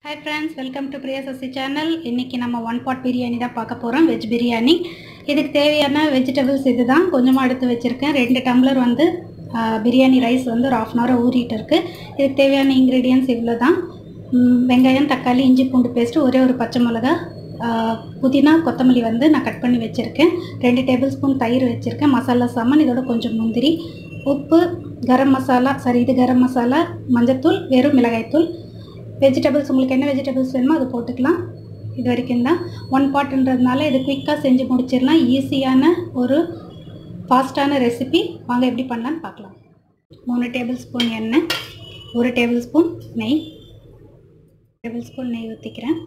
hi friends welcome to Priya Sasi channel இன்றைக்கி நம்ம one pot biryani தான் பார்க்க போகிறோம் வெஜ் பிரியாணி இதுக்கு தேவையான வெஜிடபிள்ஸ் இது தான் கொஞ்சமாக எடுத்து வச்சுருக்கேன் ரெண்டு டம்ளர் வந்து ஆ, பிரியாணி ரைஸ் வந்து ஒரு ஆஃப் அன் ஹவர் ஊறிட்டு இருக்கு இதுக்கு தேவையான இன்க்ரீடியன்ஸ் இவ்வளோ தான் ம், வெங்காயம் தக்காளி இஞ்சி பூண்டு பேஸ்ட்டு ஒரே ஒரு பச்சை மிளகா ஆ, புதினா கொத்தமல்லி வந்து நான் கட் பண்ணி வச்சுருக்கேன் ரெண்டு டேபிள் ஸ்பூன் தயிர் வச்சுருக்கேன் மசாலா சாமான் இதோட கொஞ்சம் முந்திரி உப்பு கரம் மசாலா சாரி இது கரம் மசாலா மஞ்சத்தூள் வெறும் மிளகாய்த்தூள் வெஜிடபிள்ஸ் உங்களுக்கு என்ன வெஜிடபிள்ஸ் வேணுமோ அது போட்டுக்கலாம் இது வரைக்கும் தான் ஒன் பாட்டுன்றதுனால இது குயிக்காக செஞ்சு முடிச்சிடலாம் ஈஸியான ஒரு ஃபாஸ்ட்டான ரெசிபி வாங்க எப்படி பண்ணலான்னு பார்க்கலாம் மூணு டேபிள் ஸ்பூன் எண்ணெய் ஒரு டேபிள் ஸ்பூன் நெய் டேபிள் ஸ்பூன் நெய் ஊற்றிக்கிறேன்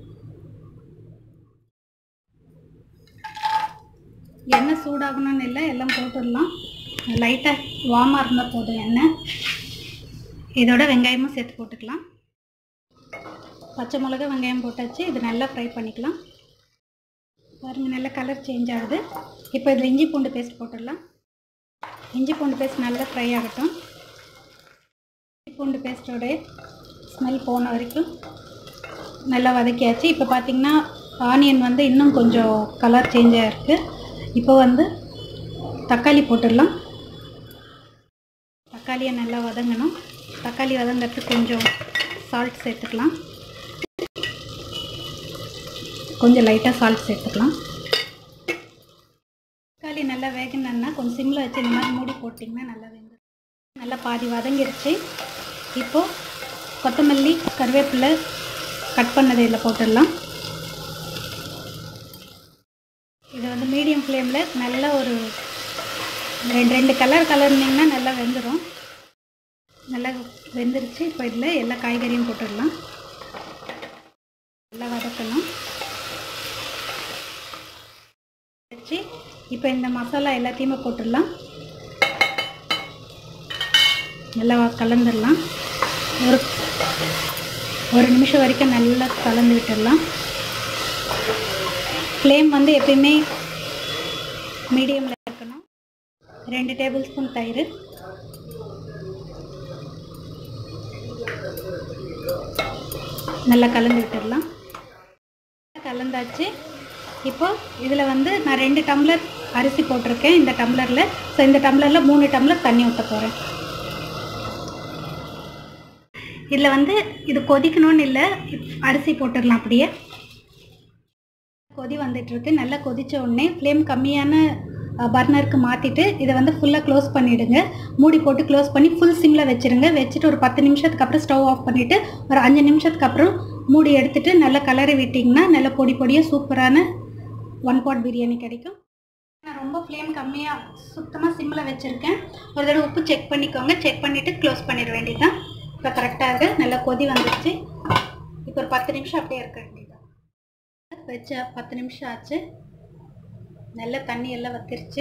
எண்ணெய் சூடாகணும்னு இல்லை எல்லாம் போட்டுடலாம் லைட்டாக வார்மாக இருந்தால் போதும் எண்ணெய் இதோட வெங்காயமும் சேர்த்து போட்டுக்கலாம் பச்சை மிளகா வெங்காயம் போட்டாச்சு இது நல்லா ஃப்ரை பண்ணிக்கலாம் பாருங்க நல்லா கலர் சேஞ்ச் ஆகுது இப்போ இதில் இஞ்சி பூண்டு பேஸ்ட் போட்டுடலாம் இஞ்சி பூண்டு பேஸ்ட் நல்லா ஃப்ரை ஆகட்டும் இஞ்சி பூண்டு பேஸ்ட்டோட ஸ்மெல் போன வரைக்கும் நல்லா வதக்கியாச்சு இப்போ பார்த்தீங்கன்னா ஆனியன் வந்து இன்னும் கொஞ்சம் கலர் சேஞ்ச் ஆகிருக்கு இப்போ வந்து தக்காளி போட்டுடலாம் தக்காளியை நல்லா வதங்கணும் தக்காளி வதங்கிறதுக்கு கொஞ்சம் சால்ட் சேர்த்துக்கலாம் கொஞ்சம் லைட்டாக சால்ட் சேர்த்துக்கலாம் தக்காளி நல்லா வேகணுன்னா கொஞ்சம் சிம்மில் வச்சு இந்த மாதிரி மூடி போட்டிங்கன்னா நல்லா வெந்து நல்லா பாதி வதங்கிருச்சு இப்போது கொத்தமல்லி கருவேப்பிலை கட் பண்ணதை இதில் போட்டுடலாம் இது வந்து மீடியம் ஃப்ளேமில் நல்ல ஒரு ரெண்டு ரெண்டு கலர் கலர்னிங்கன்னா நல்லா வெந்துடும் நல்லா வெந்துருச்சு இப்போ இதில் எல்லா காய்கறியும் போட்டுடலாம் நல்லா வதக்கணும் வச்சு இப்போ இந்த மசாலா எல்லாத்தையுமே போட்டுடலாம் நல்லா கலந்துடலாம் ஒரு ஒரு நிமிஷம் வரைக்கும் நல்லா கலந்து விட்டுடலாம் ஃப்ளேம் வந்து எப்பயுமே மீடியமில் இருக்கணும் ரெண்டு டேபிள் ஸ்பூன் தயிர் நல்லா கலந்து விட்டுடலாம் கலந்தாச்சு இப்போ இதில் வந்து நான் ரெண்டு டம்ளர் அரிசி போட்டிருக்கேன் இந்த டம்ளரில் ஸோ இந்த டம்ளரில் மூணு டம்ளர் தண்ணி ஊற்ற போகிறேன் இதில் வந்து இது கொதிக்கணும்னு இல்லை அரிசி போட்டுடலாம் அப்படியே கொதி வந்துட்டுருக்கு நல்லா கொதித்த உடனே ஃப்ளேம் கம்மியான பர்னருக்கு மாற்றிட்டு இதை வந்து ஃபுல்லாக க்ளோஸ் பண்ணிவிடுங்க மூடி போட்டு க்ளோஸ் பண்ணி ஃபுல் சிம்மில் வச்சுருங்க வச்சுட்டு ஒரு பத்து நிமிஷத்துக்கு அப்புறம் ஸ்டவ் ஆஃப் பண்ணிவிட்டு ஒரு அஞ்சு நிமிஷத்துக்கு அப்புறம் மூடி எடுத்துட்டு நல்லா கலரி விட்டிங்கன்னா நல்லா பொடி பொடியாக சூப்பரான ஒன் பாட் பிரியாணி கிடைக்கும் நான் ரொம்ப ஃப்ளேம் கம்மியாக சுத்தமாக சிம்மில் வச்சுருக்கேன் ஒரு தடவை உப்பு செக் பண்ணிக்கோங்க செக் பண்ணிவிட்டு க்ளோஸ் பண்ணிட வேண்டியதுதான் இப்போ கரெக்டாக இருக்கு நல்லா கொதி வந்துடுச்சு இப்போ ஒரு பத்து நிமிஷம் அப்படியே இருக்க வேண்டியதுதான் வச்ச பத்து நிமிஷம் ஆச்சு நல்ல தண்ணி எல்லாம் வத்திருச்சு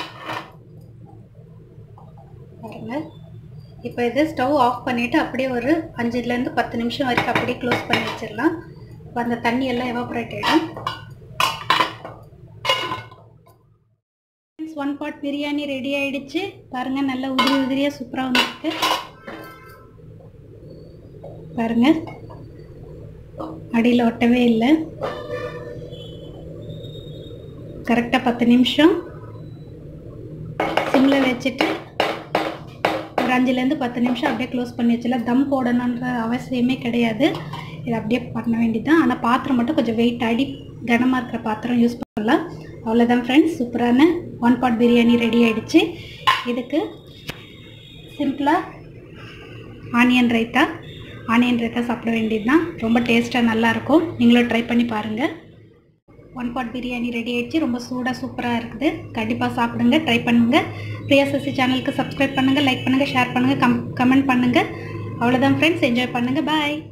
பாருங்க இப்போ இது ஸ்டவ் ஆஃப் பண்ணிவிட்டு அப்படியே ஒரு அஞ்சுலேருந்து பத்து நிமிஷம் வரைக்கும் அப்படியே க்ளோஸ் பண்ணி வச்சிடலாம் இப்போ அந்த தண்ணி எல்லாம் எவாப்ரேட் ஆகிடும் ஒன் பாட் பிரியாணி ரெடி ஆயிடுச்சு பாருங்க நல்லா உதிரி உதிரியாக சூப்பராக வந்துருக்கு பாருங்க அடியில் ஒட்டவே இல்லை கரெக்டாக பத்து நிமிஷம் சிம்மில் வச்சுட்டு ஒரு அஞ்சுலேருந்து பத்து நிமிஷம் அப்படியே க்ளோஸ் பண்ணி வச்சிடலாம் தம் போடணுன்ற அவசியமே கிடையாது இது அப்படியே பண்ண வேண்டியதுதான் ஆனால் பாத்திரம் மட்டும் கொஞ்சம் வெயிட் அடி கனமாக இருக்கிற பாத்திரம் யூஸ் பண்ணலாம் அவ்வளோதான் ஃப்ரெண்ட்ஸ் சூப்பரான ஒன் பாட் பிரியாணி ரெடி ஆயிடுச்சு இதுக்கு சிம்பிளாக ஆனியன் ரைத்தா ஆனியன் ரைத்தா சாப்பிட வேண்டியது தான் ரொம்ப டேஸ்ட்டாக நல்லாயிருக்கும் நீங்களும் ட்ரை பண்ணி பாருங்கள் ஒன் பாட் பிரியாணி ரெடி ஆயிடுச்சு ரொம்ப சூடாக சூப்பராக இருக்குது கண்டிப்பாக சாப்பிடுங்க ட்ரை பண்ணுங்கள் பிரியா சசி சேனலுக்கு சப்ஸ்கிரைப் பண்ணுங்கள் லைக் பண்ணுங்கள் ஷேர் பண்ணுங்கள் கம் கமெண்ட் பண்ணுங்கள் அவ்வளோதான் ஃப்ரெண்ட்ஸ் என்ஜாய் பண்ணுங்கள் பாய்